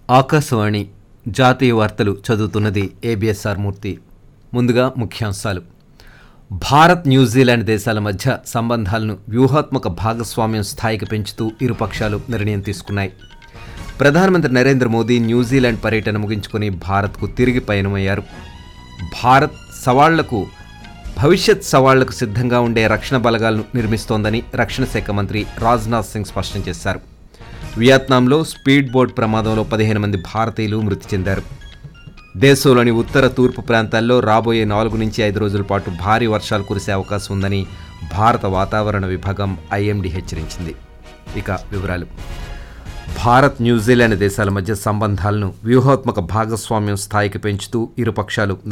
ఆకాశవాణి జాతీయ వార్తలు చదువుతున్నది ఏబిఎస్ఆర్ మూర్తి ముందుగా ముఖ్యాంశాలు భారత్ న్యూజిలాండ్ దేశాల మధ్య సంబంధాలను వ్యూహాత్మక భాగస్వామ్యం స్థాయికి పెంచుతూ ఇరుపక్షాలు నిర్ణయం తీసుకున్నాయి ప్రధానమంత్రి నరేంద్ర మోదీ న్యూజిలాండ్ పర్యటన ముగించుకొని భారత్కు తిరిగి పయనమయ్యారు భారత్ సవాళ్లకు భవిష్యత్ సవాళ్లకు సిద్ధంగా ఉండే రక్షణ బలగాలను నిర్మిస్తోందని రక్షణ శాఖ మంత్రి రాజ్నాథ్ సింగ్ స్పష్టం చేశారు వియత్నాంలో స్పీడ్ బోట్ ప్రమాదంలో పదిహేను మంది భారతీయులు మృతి చెందారు దేశంలోని ఉత్తర తూర్పు ప్రాంతాల్లో రాబోయే నాలుగు నుంచి ఐదు రోజుల పాటు భారీ వర్షాలు కురిసే అవకాశం ఉందని భారత వాతావరణ విభాగం ఐఎండీ హెచ్చరించింది ఇక వివరాలు భారత్ న్యూజిలాండ్ దేశాల మధ్య సంబంధాలను వ్యూహాత్మక భాగస్వామ్యం స్థాయికి పెంచుతూ ఇరుపక్షాలు